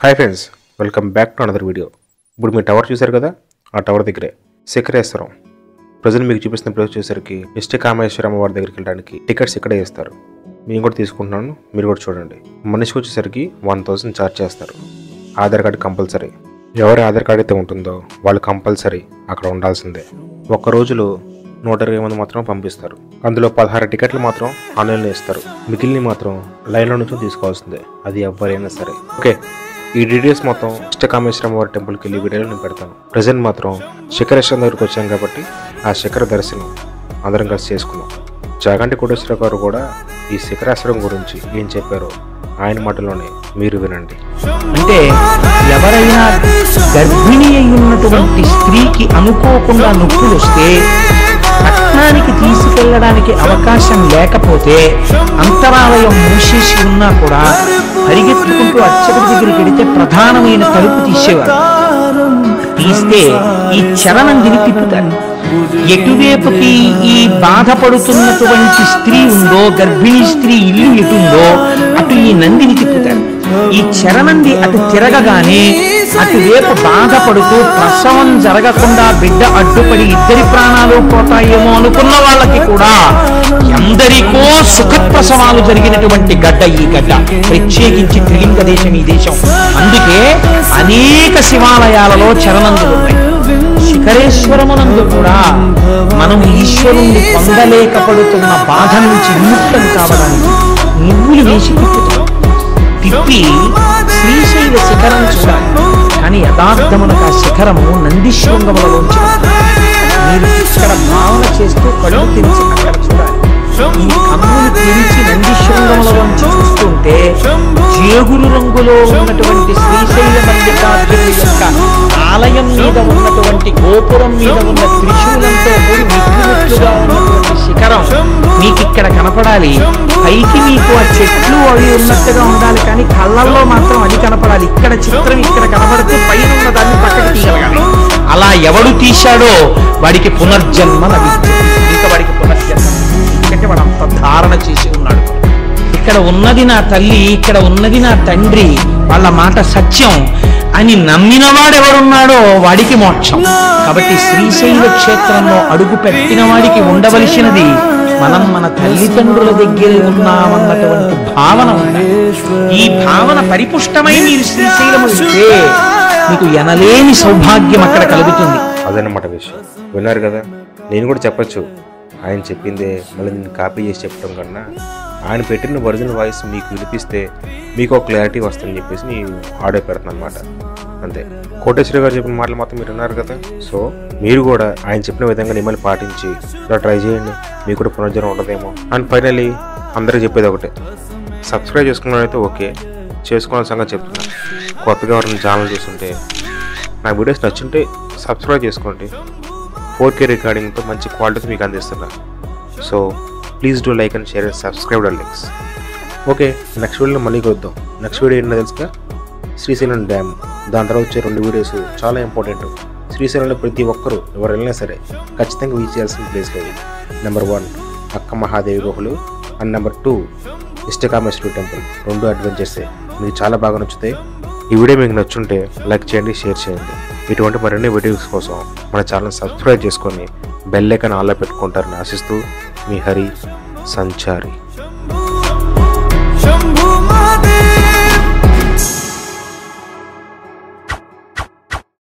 Hi friends welcome back to another video ఇప్పుడు మీరు tower చూశారు కదా ఆ టవర్ దగ్గరే శిఖరేశ్వరం ప్రజెంట్ మీకు చూపిస్తున్న ప్లేస్ చూసేసరికి ఇష్ట కామేశ్వర అమ్మవారి దగ్గరికి వెళ్ళడానికి టికెట్స్ ఇక్కడే ఇస్తారు మేము కూడా తీసుకుంటున్నాను మీరు కూడా చూడండి మనిషికి వచ్చేసరికి వన్ థౌసండ్ ఛార్జ్ చేస్తారు ఆధార్ కార్డు కంపల్సరీ ఎవరి ఆధార్ కార్డు అయితే ఉంటుందో వాళ్ళు కంపల్సరీ అక్కడ ఉండాల్సిందే ఒక్క రోజులో నూట ఇరవై మంది మాత్రం పంపిస్తారు అందులో పదహారు టికెట్లు మాత్రం ఆన్లైన్లో ఇస్తారు మిగిలిన మాత్రం లైన్లో నుంచి తీసుకోవాల్సిందే అది ఎవరైనా సరే ఓకే ఈ డీటెయిల్స్ మొత్తం ఇష్టకామేశ్వరం వారి టెంపుల్కి వెళ్ళి వీడియోలో నేను పెడతాను ప్రజెంట్ మాత్రం శిఖరేశ్వరం దగ్గరికి వచ్చాం కాబట్టి ఆ శిఖర దర్శనం అందరం కలిసి చేసుకున్నాం జాగంటి కోటేశ్వర గారు కూడా ఈ శిఖరాశ్వరం గురించి ఏం చెప్పారో ఆయన మాటలోనే మీరు వినండి అంటే ఎవరైనా గర్భిణి అయి ఉన్నటువంటి స్త్రీకి అనుకోకుండా నొప్పులు వస్తే పట్టణానికి తీసుకెళ్ళడానికి అవకాశం లేకపోతే అంతరాలయం మూసేసి ఉన్నా కూడా పరిగెత్తుకుంటూ అర్చకుడి దగ్గరికి వెడితే ప్రధానమైన తలుపు తీసేవారు తీస్తే ఈ చరణందిని తిప్పుతారు ఎటువైపుకి ఈ బాధపడుతున్నటువంటి స్త్రీ ఉందో గర్భిణీ స్త్రీ ఇల్లు ఎటుందో అటు ఈ నందిని తిప్పుతారు ఈ చరణంది అటు తిరగగానే అటువైపు బాధపడుతూ ప్రసవం జరగకుండా బిడ్డ అడ్డుపడి ఇద్దరి ప్రాణాలు పోతాయేమో అనుకున్న వాళ్ళకి కూడా ఎందరికో సుఖప్రసవాలు జరిగినటువంటి గడ్డ ఈ గడ్డ ప్రత్యేకించి త్రిలింగ దేశం ఈ దేశం అందుకే అనేక శివాలయాలలో చరణందులు ఉన్నాయి శిఖరేశ్వరమునందు కూడా మనం ఈశ్వరుణ్ణి పొందలేకపడుతున్న బాధ నుంచి విముక్తం కావడానికి నువ్వులు వేసి తిప్పుతాం తిప్పి శ్రీశైల శిఖరం చూడాలి కానీ యథార్థమునకు ఆ శిఖరము నందిశృంగములలోంచి వస్తుంది. మీరు ఇక్కడ భావన చేస్తూ కళ్ళు తెరిచి అక్కడ చూడాలి ఈ కన్నులు తెరిచి నందిశృంగములలోంచి చూస్తుంటే జేగురు రంగులో ఉన్నటువంటి శ్రీశైల మల్లికార్జునుడి యొక్క ఆలయం మీద ఉన్నటువంటి గోపురం మీద ఉన్న త్రిశూలంతో కూడి మిక్కుమిక్కుగా ఉన్నటువంటి శిఖరం మీకు ఇక్కడ కనపడాలి పైకి మీకు ఆ చెట్లు అవి ఉన్నట్టుగా ఉండాలి కానీ కళ్ళల్లో మాత్రం అది కనపడాలి ఇక్కడ చిత్రం ఇక్కడ కనబడితే పైన ఉన్న దాన్ని పక్కకి తీయగలగాలి అలా ఎవడు తీశాడో వాడికి పునర్జన్మ లభిస్తుంది ఇంకా వాడికి పునర్జన్మ ఎందుకంటే వాడు అంత ధారణ చేసి ఉన్నాడు ఇక్కడ ఉన్నది నా తల్లి ఇక్కడ ఉన్నది నా తండ్రి వాళ్ళ మాట సత్యం అని నమ్మిన వాడెవడున్నాడో వాడికి మోక్షం కాబట్టి శ్రీశైల క్షేత్రంలో అడుగు పెట్టిన వాడికి ఉండవలసినది మనం మన తల్లిదండ్రుల దగ్గర ఉన్నామన్నటువంటి భావన ఉండాలి ఈ భావన పరిపుష్టమై మీరు శ్రీశైలము వెళ్తే మీకు ఎనలేని సౌభాగ్యం అక్కడ కలుగుతుంది అదన్నమాట విషయం విన్నారు కదా నేను కూడా చెప్పొచ్చు ఆయన చెప్పిందే మళ్ళీ నేను కాపీ చేసి చెప్పడం కన్నా ఆయన పెట్టిన ఒరిజినల్ వాయిస్ మీకు వినిపిస్తే మీకు ఒక క్లారిటీ వస్తుందని చెప్పేసి నేను ఆడియో పెడుతున్నాను అనమాట అంతే కోటేశ్వరి గారు చెప్పిన మాటలు మాత్రం మీరు విన్నారు కదా సో మీరు కూడా ఆయన చెప్పిన విధంగా నిమ్మల్ని పాటించి ఇలా ట్రై చేయండి మీకు కూడా పునర్జనం ఉండదేమో అండ్ ఫైనలీ అందరికీ చెప్పేది ఒకటే సబ్స్క్రైబ్ చేసుకున్నైతే ఓకే చేసుకున్న సంగతి చెప్తున్నా కొత్తగా ఎవరైనా ఛానల్ చూస్తుంటే నా వీడియోస్ నచ్చుంటే సబ్స్క్రైబ్ చేసుకోండి ఫోర్ కే రికార్డింగ్తో మంచి క్వాలిటీస్ మీకు అందిస్తున్నా so please do like and share and subscribe links okay next వీడియోలో మళ్ళీ కలుద్దాం నెక్స్ట్ వీడియో ఏంటో తెలుసుగా శ్రీశైలం డ్యామ్ దాని తర్వాత వచ్చే రెండు వీడియోస్ చాలా ఇంపార్టెంట్ శ్రీశైలంలో ప్రతి ఒక్కరూ ఎవరు వెళ్ళినా సరే ఖచ్చితంగా విజిట్ చేయాల్సిన ప్లేస్లు అవి నెంబర్ వన్ అక్క మహాదేవి గుహలు and number two Ishtakameshwari temple రెండు అడ్వెంచర్సే మీకు చాలా బాగా నచ్చుతాయి ఈ వీడియో మీకు నచ్చుంటే లైక్ చేయండి షేర్ చేయండి ఇటువంటి మరిన్ని వీడియోస్ కోసం మన ఛానల్ సబ్స్క్రైబ్ చేసుకొని బెల్ ఐకాన్ ఆన్లో పెట్టుకుంటారని ఆశిస్తూ మీ హరి సంచారి